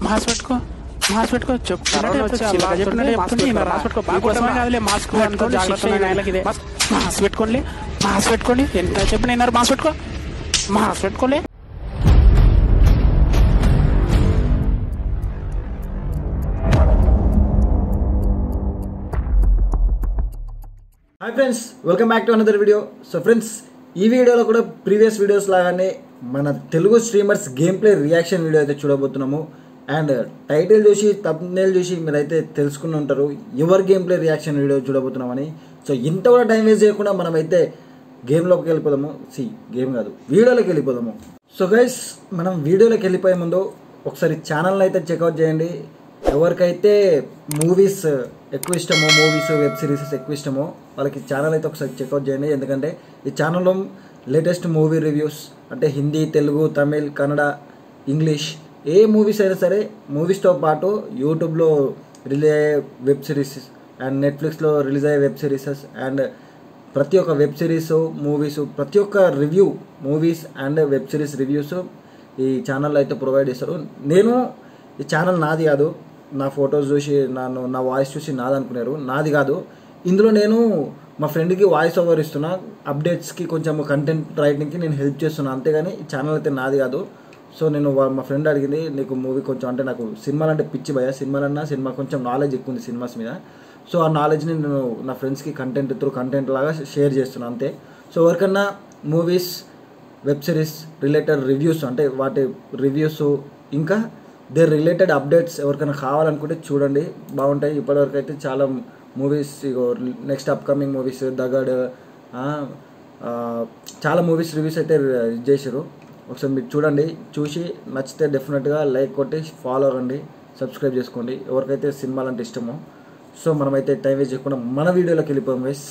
Mask పెట్టుకో mask పెట్టుకో corona వచ్చి అలా చెప్తున్నట్టు మాస్క్ చెప్తుంది పెట్టుకో. మాస్క్ పెట్టుకో మీకోసమే మీకోసమే కాదులే, కాదులే మాస్క్ మాస్క్ అంతా పెట్టుకోండి జాగ్రత్త శిక్ష నెలకి ఇదే. మాస్క్ మాస్క్ పెట్టుకోండి మాస్క్ పెట్టుకోండి ఎంత చెప్పిన విన్నారు మాస్క్ పెట్టుకో మాస్క్ పెట్టుకోలే hi friends welcome back to another video so friends ఈ వీడియోలో కూడా ప్రీవియస్ వీడియోస్ లాగానే మన Telugu streamers game play reaction video అయితే చూడబోతున్నాము అండ్ టైటిల్ చూసి తప్నేల్ చూసి మీరైతే తెలుసుకుని ఉంటారు ఎవరి గేమ్ ప్లే రియాక్షన్ వీడియో చూడబోతున్నామని సో ఇంత కూడా టైం వేస్ట్ చేయకుండా మనమైతే గేమ్లోకి వెళ్ళిపోదాము సి గేమ్ కాదు వీడియోలోకి వెళ్ళిపోదాము సో గైస్ మనం వీడియోలోకి వెళ్ళిపోయే ముందు ఒకసారి ఛానల్ని అయితే చెక్అవుట్ చేయండి ఎవరికైతే మూవీస్ ఎక్కువ ఇష్టమో మూవీస్ వెబ్ సిరీసెస్ ఎక్కువ ఇష్టమో వాళ్ళకి ఛానల్ అయితే ఒకసారి చెక్అవుట్ చేయండి ఎందుకంటే ఈ ఛానల్లో లేటెస్ట్ మూవీ రివ్యూస్ అంటే హిందీ తెలుగు తమిళ్ కన్నడ ఇంగ్లీష్ ఏ మూవీస్ అయినా సరే మూవీస్తో పాటు యూట్యూబ్లో రిలీజ్ అయ్యే వెబ్ సిరీస్ అండ్ నెట్ఫ్లిక్స్లో రిలీజ్ అయ్యే వెబ్ సిరీసెస్ అండ్ ప్రతి ఒక్క వెబ్ సిరీస్ మూవీస్ ప్రతి ఒక్క review movies and web series reviews ఈ ఛానల్లో అయితే ప్రొవైడ్ చేస్తారు నేను ఈ ఛానల్ నాది కాదు నా ఫొటోస్ చూసి నన్ను నా వాయిస్ చూసి నాది అనుకున్నారు నాది కాదు ఇందులో నేను మా ఫ్రెండ్కి వాయిస్ ఓవర్ ఇస్తున్నా అప్డేట్స్కి కొంచెం కంటెంట్ రైటింగ్కి నేను హెల్ప్ చేస్తున్నా అంతేగాని ఈ ఛానల్ అయితే నాది కాదు సో నేను వా- మా ఫ్రెండ్ అడిగింది నీకు మూవీ కొంచెం అంటే నాకు సినిమాలు అంటే పిచ్చి భయ సినిమాలన్నా సినిమా కొంచెం నాలెడ్జ్ ఎక్కువ ఉంది సినిమాస్ మీద సో ఆ నాలెడ్జ్ని నేను నా ఫ్రెండ్స్కి కంటెంట్ త్రూ కంటెంట్ లాగా షేర్ చేస్తున్నాను అంతే సో ఎవరికన్నా movies web series related reviews అంటే వాటి రివ్యూస్ ఇంకా దే రిలేటెడ్ అప్డేట్స్ ఎవరికైనా కావాలనుకుంటే చూడండి బాగుంటాయి ఇప్పటివరకు అయితే చాలా మూవీస్ ఇగో నెక్స్ట్ అప్కమింగ్ మూవీస్ దగడ్ ఆ, ఆ, చాలా మూవీస్ రివ్యూస్ అయితే ఇది చేశారు ఒకసారి మీరు చూడండి చూసి నచ్చితే డెఫినెట్గా లైక్ కొట్టి ఫాలో అవ్వండి సబ్స్క్రైబ్ చేసుకోండి ఎవరికైతే సినిమాలు అంటే ఇష్టమో సో మనమైతే టైం వేస్ట్ చేయకుండా మన వీడియోలోకి వెళ్ళిపోయాం గైస్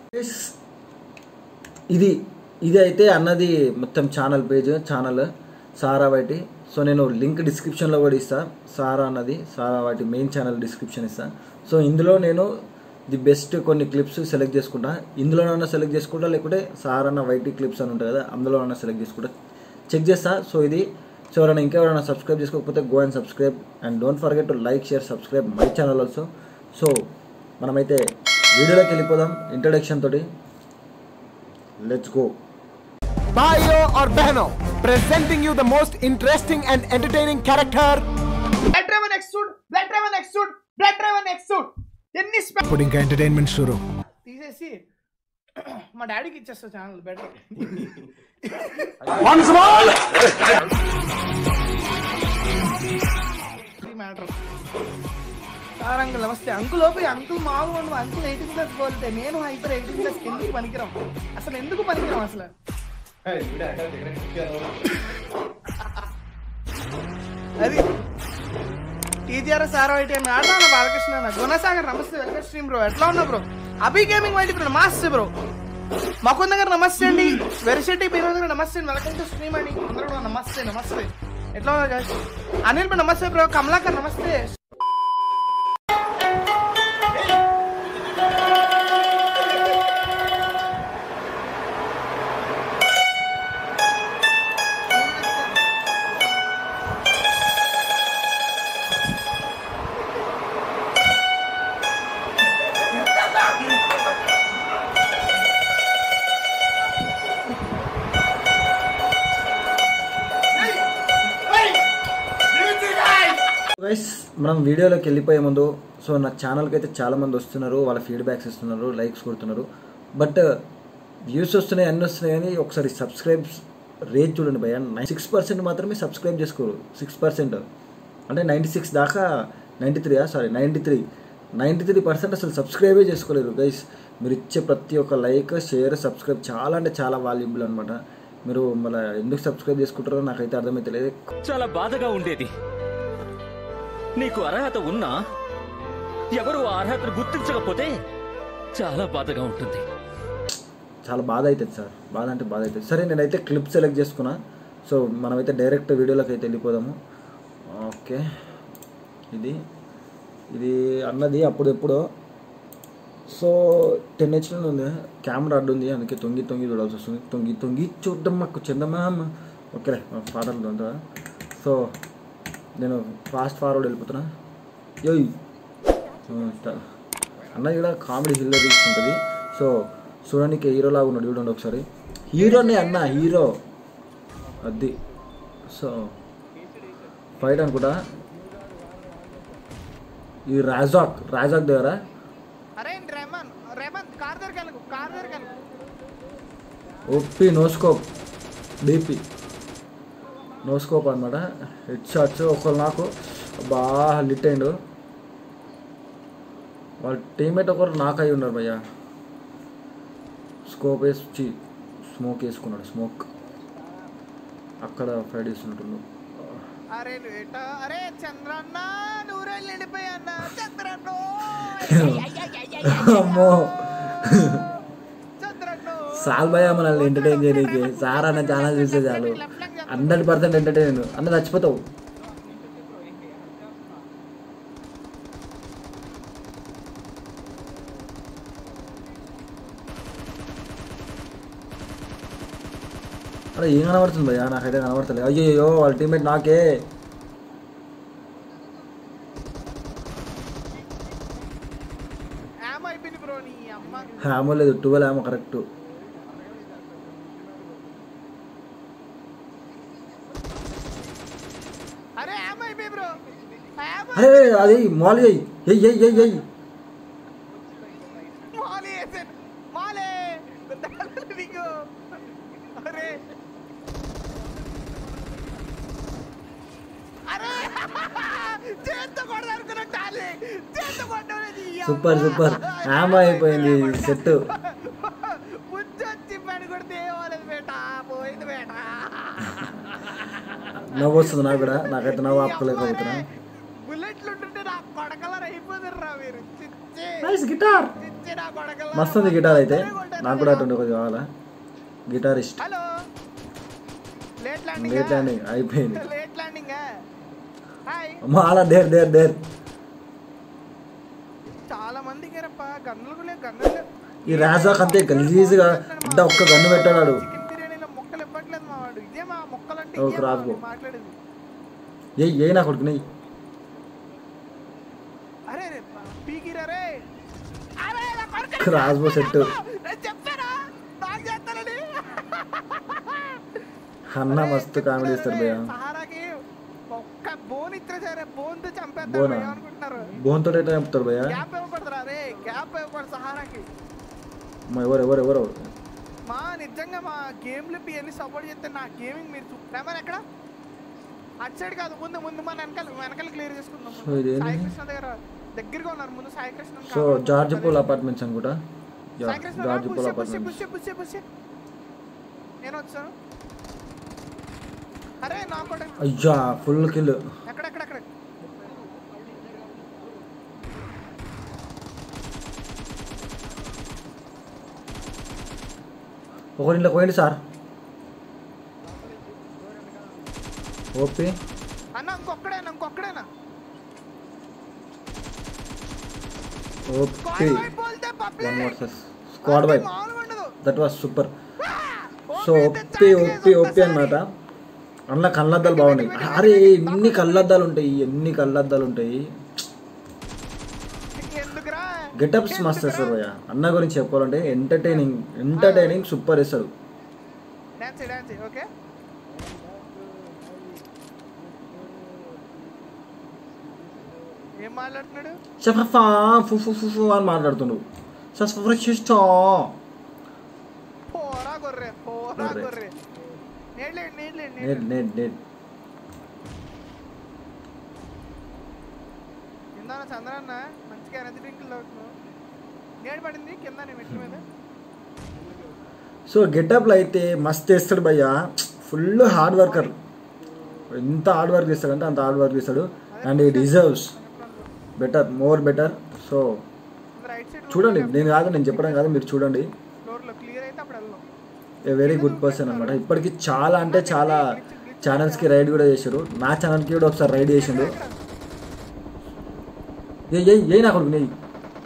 ఇది ఇది అయితే అన్నది మొత్తం ఛానల్ పేజ్ ఛానల్ సారా వాటి సో నేను లింక్ డిస్క్రిప్షన్లో కూడా ఇస్తా సారా అన్నది సారా వాటి మెయిన్ ఛానల్ డిస్క్రిప్షన్ ఇస్తా సో ఇందులో నేను ది బెస్ట్ కొన్ని క్లిప్స్ సెలెక్ట్ చేసుకుంటా ఇందులోనైనా సెలెక్ట్ చేసుకుంటా లేకుంటే సారా అన్న వైటీ క్లిప్స్ అని ఉంటుంది కదా అందులోనైనా సెలెక్ట్ చేసుకుంటా చెక్ చేస్తా సో ఇది సో ఎవరైనా ఇంకెవరైనా సబ్స్క్రైబ్ చేసుకోకపోతే go and subscribe and don't forget to like share subscribe my channel also so మనమైతే వీడియోలోకి వెళ్ళిపోదాం ఇంట్రడక్షన్ తోటి లెట్స్ గో भाइयों और बहनों presenting you the most interesting and entertaining character blood driven exude blood driven exude blood driven exude ఎన్ని స్పె- pudding का एंटरटेनमेंट शुरू తీసేసి మా డాడీకి ఇచ్చేస్తా channel better matter sir uncle నమస్తే అంకుల్ ఓపి అంకుల్ మామూలు ఉండవు అంకుల్ ఎయిటీన్ ప్లస్ కోల్తే నేను హైపర్ ఎయిటీన్ ప్లస్ ఎందుకు పనికిరాం అసలు ఎందుకు పనికిరాం అసలు అది టీజీఆర్ సార్ వైటి అని ఆడా బాలకృష్ణ అన్న గుణసాగర్ నమస్తే వెల్కమ్ స్ట్రీమ్ బ్రో ఎట్లా ఉన్నా bro Abhi gaming YT bro నమస్తే బ్రో మకుంద గారు నమస్తే అండి వెరిశెట్టి వినోద్ గారు నమస్తే అండి వెల్కమ్ టు స్ట్రీమ్ అండి అందరూ కూడా నమస్తే నమస్తే ఎట్లా ఉన్నారు guys? అనిల్ బ్రో నమస్తే బ్రో కమలాకర్ నమస్తే గైస్ మనం వీడియోలోకి వెళ్ళిపోయే ముందు సో నా ఛానల్కి అయితే చాలా మంది వస్తున్నారు వాళ్ళ ఫీడ్బ్యాక్స్ ఇస్తున్నారు లైక్స్ కొడుతున్నారు బట్ వ్యూస్ వస్తున్నాయి అన్నీ వస్తున్నాయి కానీ ఒకసారి సబ్స్క్రైబ్ రేట్ చూడండి భయ నైన్ సిక్స్ పర్సెంట్ మాత్రమే సబ్స్క్రైబ్ చేసుకోరు సిక్స్ పర్సెంట్ అంటే నైంటీ సిక్స్ దాకా ninety three sorry ninety three ninety three percent అసలు సబ్స్క్రైబే చేసుకోలేరు గైస్ మీరు ఇచ్చే ప్రతి ఒక్క లైక్ షేర్ సబ్స్క్రైబ్ చాలా అంటే చాలా వాల్యుబుల్ అనమాట మీరు మళ్ళీ ఎందుకు సబ్స్క్రైబ్ చేసుకుంటారో నాకైతే అర్థమైతే లేదు చాలా బాధగా ఉండేది నీకు అర్హత ఉన్నా ఎవరు ఆ అర్హతను గుర్తించకపోతే చాలా బాధగా ఉంటుంది చాలా బాధ అవుతుంది సార్ బాధ అంటే బాధ అవుతుంది సరే నేనైతే క్లిప్ సెలెక్ట్ చేసుకున్నా సో మనమైతే డైరెక్ట్ వీడియోలోకి అయితే వెళ్ళిపోదాము ఓకే ఇది ఇది అన్నది అప్పుడు ఎప్పుడో సో టెన్ హెచ్లో ఉంది కెమెరా అడ్డు ఉంది అందుకే తొంగి తొంగి చూడాల్సి వస్తుంది తొంగి తొంగి చూడడం మాకు చందమామ ఓకే పాటలు ఉందా సో నేను ఫాస్ట్ ఫార్వర్డ్ వెళ్ళిపోతున్నా యోయ్ అన్న ఇక్కడ కామెడీ హిల్లరీస్ ఉంటుంది సో చూడడానికి హీరో లాగా ఉన్నాడు చూడండి ఒకసారి హీరోనే అన్న హీరో అది సో ఫైట్ అనుకుంటా ఈ రాజాక్ రాజాక్ దగ్గర అరే రెమన్ రెమన్ కార్ దగ్గరికి వెళ్ళకు కార్ దగ్గరికి వెళ్ళకు ఒప్పి నోస్కోప్ డిపి నోస్కోప్ అనమాట హెడ్ షాట్స్ ఒకరు నాకు బాగా లిట్ అయిండు వాళ్ళ టీమేట్ ఒకరు నాకు అయి ఉన్నారు భయ్య స్కోప్ వేసి స్మోక్ వేసుకున్నాడు స్మోక్ అక్కడ ఫైట్ చేస్తున్నట్టు అరే లేట అరే చంద్రన్న నూరేళ్ళు నిండిపోయా అన్న చంద్రన్న అమ్మో చంద్రన్న సాల్ భయ మనల్ని ఎంటర్టైన్ చేయడానికి సార్ అన్న ఛానల్ చూస్తే చాలు హండ్రెడ్ పర్సెంట్ ఎంటర్టైన్ అన్న చచ్చిపోతావు అరే ఏం కనబడుతుంది భయ్యా నాకైతే కనబడతలే అయ్యో వాళ్ళ టీమ్మేట్ నాకే ఏమ అయిపోయింది బ్రో నీ అమ్మ హ్యామో లేదు ట్వెల్వ్ హ్యామో కరెక్ట్ అరే ఏమ అయిపోయి బ్రో ఏమ అరే అది మాల్ ఎయ్ ఎయ్ ఎయ్ ఎయ్ ఎయ్ మాలే వేసాను మాలే దాని నీకు అరే అరే చేత్తో కొడదనుకున్నా టాలీ చేత్తో కొట్టలేదు సూపర్ సూపర్ హ్యామో అయిపోయింది సెట్ ముచ్చొచ్చి పని కొడితే ఏమలేదు బేట పోయింది బేట నవ్వు వస్తుంది నాకు కూడా నాకైతే నవ్వు ఆపుకోలేకపోతున్నా బుల్లెట్లు ఉంటుంటే నా కొడకలర్ అయిపోతుర్రా మీరు చిచ్చి నైస్ గిటార్ చిచ్చి నా కొడకలర్ మస్తు ఉంది గిటార్ అయితే నాకు కూడా అటువంటి ఒకటి కావాలా guitarist hello late landing late landing అయిపోయింది లేట్ ల్యాండింగ్ హాయ్ అమ్మా అలా డేర్ డేర్ డేర్ చాలా మందికి రప్ప గన్నులు కూడా లేవు, గన్నులు లేవు. ఈ రాజాక్ అంతే గలీజ్గా ఇద్ద ఒక్క గన్ను పెట్టాడు చికెన్ బిర్యానీలో మొక్కలు ఇవ్వట్లేదు మా వాడు ఇదే మా మొక్కలు అంటే ఓ, ఇదే మా రాజుగో. మాట్లాడేది ఏయ్ ఏ నా కొడుకు నెయ్యి అరే రే పీకిరా రే అరే నా కొడుకు రాజ్బో సెట్ నేను చెప్పానా నాకు చేస్తానని అన్న మస్తు కామెడీ ఇస్తారు భయ్య సహారాకి ఒక్క బోన్ ఇచ్చే సరే బోన్ తో చంపేస్తారు బోనా? భయ్యా అనుకుంటున్నారు బోన్తో ఎట్లా చెప్తారు భయ్య గ్యాప్ ఇవ్వకూడదురా రే గ్యాప్ ఇవ్వకూడదు సహారాకి అమ్మా, ఎవరు ఎవరు ఎవరు మా నిజంగా మా గేమ్లు ఇవన్నీ సపోర్ట్ చేస్తే నా గేమింగ్ మీరు చూ రేమన్ ఎక్కడ అటు సైడ్ కాదు ముందు ముందు మన వెనకాల వెనకాల క్లియర్ చేసుకుందాం సో ఇదేంటి? సాయి కృష్ణ దగ్గర దగ్గరగా ఉన్నారు ముందు Sai Krishna so George pool apartments అనుకుంటా yeah, Sai Krishna George pool push apartments push push push నేను వచ్చాను అరే నా కూడా అయ్యా ఫుల్ కిల్ ఎక్కడ ఎక్కడ ఎక్కడ ఒకరింట్లో పోయింది సార్ ఓపి అన్న ఇంకొక్కడేనా ఇంకొక్కడేనా ఓపి స్క్వాడ్ వైపు పోల్తే one public versus squad wipe మామూలుగా ఉండదు that was super oh, so పెద్ద ఒప్పి చాట్ ఒప్పి చేసి ఒప్పి అనమాట అందులో కళ్ళద్దాలు బాగున్నాయి అరే ఎన్ని కళ్ళద్దాలు ఉంటాయి ఎన్ని కళ్ళద్దాలు ఉంటాయి ఎందుకురా గెటప్స్ మస్తు వేస్తారు భయ్య అన్న గురించి చెప్పాలంటే ఎంటర్టైనింగ్ ఎంటర్టైనింగ్ సూపర్ వేస్తాడు డాన్స్ డాన్స్ ఓకే ఏం మాట్లాడుతున్నాడు సఫా ఫు ఫు ఫు ఫు అని మాట్లాడుతుండు సస్ఫ్రెషిస్టో పోరా గొర్రె పోరా గొర్రె. గొర్రె నేడ్లేండి నేడ్లేండి నేట్ నేట్ నేట్ కింద చంద్రన్న మంచిగా ఎనర్జీ డ్రింకులు తాగుతున్నావు నేడు పడింది కింద నీ మెట్ల మీద సో గెటప్లో అయితే మస్త్ వేస్తాడు భయ్య ఫుల్ హార్డ్ వర్కర్ ఎంత హార్డ్ వర్క్ చేస్తాడంటే అంత హార్డ్ వర్క్ చేస్తాడు అండ్ ఈ deserves better more better so right side చూడండి నేను కాదు నేను చెప్పడం కాదు మీరు చూడండి ఫ్లోర్లో క్లియర్ అయితే అప్పుడు వెళ్దాం ఏ వెరీ గుడ్ పర్సన్ అనమాట ఇప్పటికి చాలా అంటే చాలా ఛానల్స్కి రైడ్ కూడా చేశారు నా ఛానల్కి కూడా ఒకసారి రైడ్ చేసిండు ఏ ఏ ఏ నా కొడుకు నెయ్యి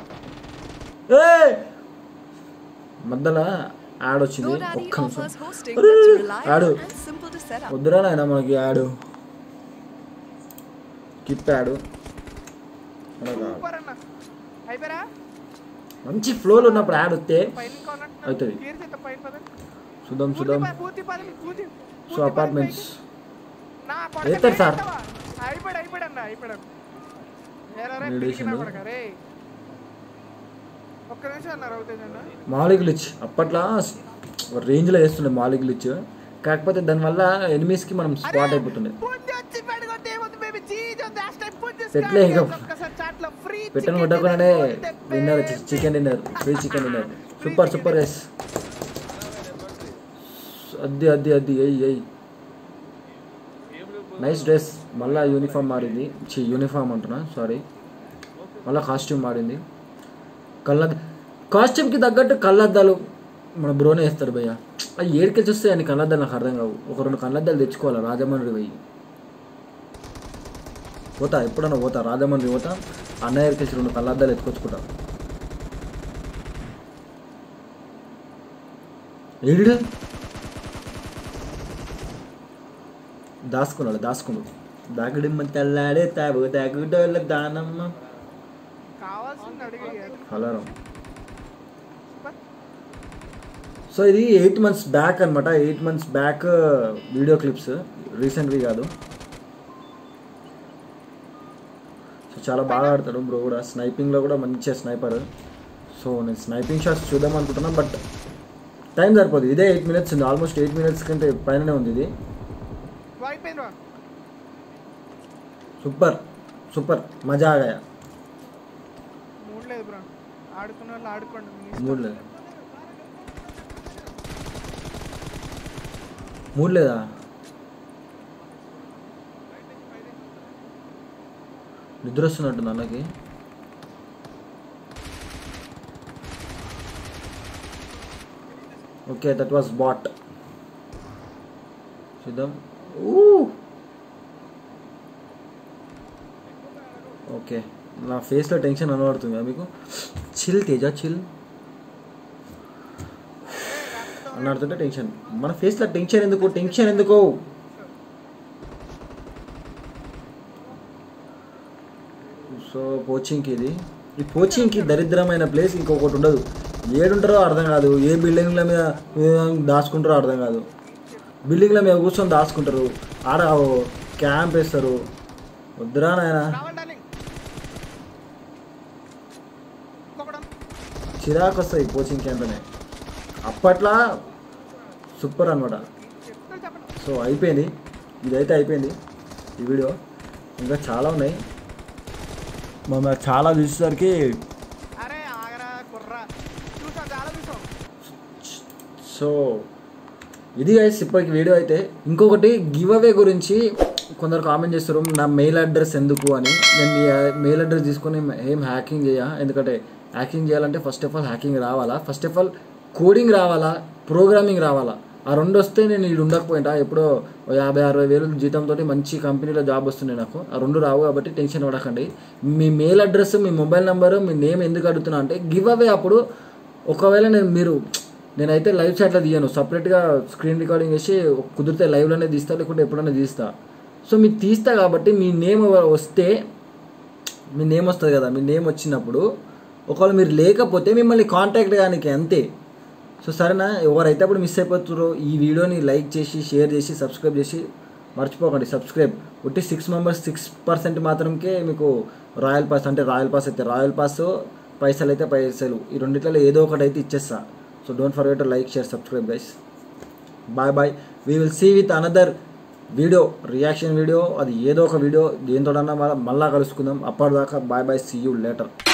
ఏ మధ్యలో యాడ్ వచ్చింది GoDaddy ఒక్క నిమిషం offers hosting అరే, that's reliable ఆడు and simple to set up. వద్దురా నాయన మనకి యాడ్ స్కిప్ యాడ్ సూపర్ అన్న అయిపోయారా మంచి ఫ్లోలో ఉన్నప్పుడు యాడ్ వస్తే పైన ఇంకా ఉన్నట్టున్నారు. అవుతుంది. క్లియర్ చేద్దాం పైన పద. చూద్దాం పూర్తి చూద్దాం పద, పూర్తి పద, పూర్తి సో పూర్తి పద అపార్ట్మెంట్స్ పైకి. నా కొడుకు ఏతాడు సార్? అయిపోయావా? అయిపోయాడు అయిపోయాడు అన్న అయిపోయాడు ఏరా రే, Radiation పిలికినా లో. కొడకా రే. ఒక్క నిమిషం అన్నారు అవుతుంది అన్న మాలిక్ గ్లిచ్ అప్పట్లో రేంజ్లో వేస్తుండే మాలిక్ గ్లిచ్ కాకపోతే దానివల్ల ఎనిమీస్కి మనం స్పాట్ అయిపోతుండే పుంజి వచ్చి పెడగొట్టి ఏముంది baby? చీజ్ ఉంది, hashtag పుంజి పెట్లే స్కాన్ ఇక. చేసి ఒక్కసారి chat లో free పెట్టను chicken కొట్టకుండానే dinner కొడితే dinner baby. Chicken dinner free chicken dinner super super guys అద్ది అద్ది అద్ది ఎయ్ ఎయ్ నైస్ డ్రెస్ మళ్ళా యూనిఫామ్ మారింది చి యూనిఫామ్ అంటున్నా సారీ మళ్ళా కాస్ట్యూమ్ మారింది కళ్ళ కాస్ట్యూమ్కి తగ్గట్టు కళ్ళద్దాలు మన బ్రోనే వేస్తారు భయ్య అవి ఏడికెళ్ళి వస్తాయి అని కళ్ళద్దాలు నాకు అర్థం కావు ఒక రెండు కళ్ళద్దాలు తెచ్చుకోవాలి రాజమండ్రి పోయి పోతా ఎప్పుడన్నా పోతా రాజమండ్రి పోతా అన్నయ్యకి వచ్చి రెండు కళ్ళద్దాలు ఎత్తుకొచ్చుకుంటా ఏడు దాసుకున్నాడు దాసుకున్నాడు దాగుడిమ్మ తెల్లాడే తాగు దాగుడోళ్ళ దానమ్మ కావాల్సింది అడిగి అలారం సో ఇది ఎయిట్ మంత్స్ బ్యాక్ అనమాట eight months back video clips రీసెంట్వి కాదు సో చాలా బాగా ఆడతాడు బ్రో కూడా స్నైపింగ్లో కూడా మంచిగా స్నైపర్ సో నేను స్నైపింగ్ షాట్స్ చూద్దాం అనుకుంటున్నా బట్ టైం సరిపోదు ఇదే ఎయిట్ మినిట్స్ ఉంది ఆల్మోస్ట్ ఎయిట్ మినిట్స్ కంటే పైననే ఉంది ఇది అయిపోయింది రా సూపర్ సూపర్ మజా ఆగాయా మూడు లేదు బ్రో ఆడుకున్న వాళ్ళు ఆడుకోండి మీ ఇష్టం. మూడు లేదా మూడు లేదా నిద్ర వస్తున్నట్టుంది అన్నకి ఓకే దట్ వాస్ బాట్ చూద్దాం ఊ ఓకే నా ఫేస్లో టెన్షన్ కనబడుతుందా మీకు చిల్ తేజ చిల్ అన్నాడుతుంటే టెన్షన్ మన ఫేస్లో టెన్షన్ ఎందుకు టెన్షన్ ఎందుకు సో పోచింగ్కి ఇది ఈ పోచింగ్కి దరిద్రమైన ప్లేస్ ఇంకొకటి ఉండదు ఏడుంటారో అర్థం కాదు ఏ బిల్డింగ్ల మీద ఏ దాచుకుంటారో అర్థం కాదు బిల్డింగ్ల మీద కూర్చొని దాచుకుంటారు ఆడ క్యాంప్ వేస్తారు వద్దురా నాయనా రావాలి డార్లింగ్ ఇంకొకడు చిరాకు వస్తాయి కోచింగ్ క్యాంప్లోనే అప్పట్లో సూపర్ అనమాట చెప్తాను చెప్పండి సో అయిపోయింది ఇదైతే అయిపోయింది ఈ వీడియో ఇంకా చాలా ఉన్నాయి మనం చాలా చూసేసరికి అరే ఆగరా కుర్రా చూసాం చాలా చూసాం సో ఇది గైస్ ఇప్పటికి వీడియో అయితే ఇంకొకటి గివ్ అవే గురించి కొందరు కామెంట్ చేస్తారు నా మెయిల్ అడ్రస్ ఎందుకు అని నేను మీ మెయిల్ అడ్రస్ తీసుకొని ఏం హ్యాకింగ్ చేయ ఎందుకంటే హ్యాకింగ్ చేయాలంటే ఫస్ట్ ఆఫ్ ఆల్ హ్యాకింగ్ రావాలా ఫస్ట్ ఆఫ్ ఆల్ కోడింగ్ రావాలా ప్రోగ్రామింగ్ రావాలా ఆ రెండు వస్తే నేను ఇది ఉండకపోయింటా ఎప్పుడో ఓ యాభై అరవై వేలు జీతంతో మంచి కంపెనీలో జాబ్ వస్తుంది నాకు ఆ రెండు రావు కాబట్టి టెన్షన్ పడకండి మీ మెయిల్ అడ్రస్ మీ మొబైల్ నెంబర్ మీ నేమ్ ఎందుకు అడుగుతున్నా అంటే గివ్ అవే అప్పుడు ఒకవేళ నేను మీరు నేనైతే లైవ్ చాట్లో తీయను సపరేట్గా స్క్రీన్ రికార్డింగ్ చేసి కుదిరితే లైవ్లోనే తీస్తా లేకుంటే ఎప్పుడైనా తీస్తా సో మీకు తీస్తా కాబట్టి మీ నేమ్ వస్తే మీ నేమ్ వస్తుంది కదా మీ నేమ్ వచ్చినప్పుడు ఒకవేళ మీరు లేకపోతే మిమ్మల్ని కాంటాక్ట్ కానీ అంతే సో సరేనా ఎవరైతే అప్పుడు మిస్ అయిపోతారో ఈ వీడియోని లైక్ చేసి షేర్ చేసి సబ్స్క్రైబ్ చేసి మర్చిపోకండి సబ్స్క్రైబ్ ఒట్టి సిక్స్ మెంబర్స్ సిక్స్ పర్సెంట్ మాత్రంకే మీకు రాయల్ పాస్ అంటే రాయల్ పాస్ అయితే రాయల్ పాస్ పైసలు అయితే పైసలు ఈ రెండిట్లలో ఏదో ఒకటి అయితే ఇచ్చేస్తా so don't forget like share subscribe guys bye bye we will see with another video reaction video అది ఏదో ఒక వీడియో దేంతోడన్నా మళ్ళా కలుసుకుందాం అప్పటిదాకా bye bye see you later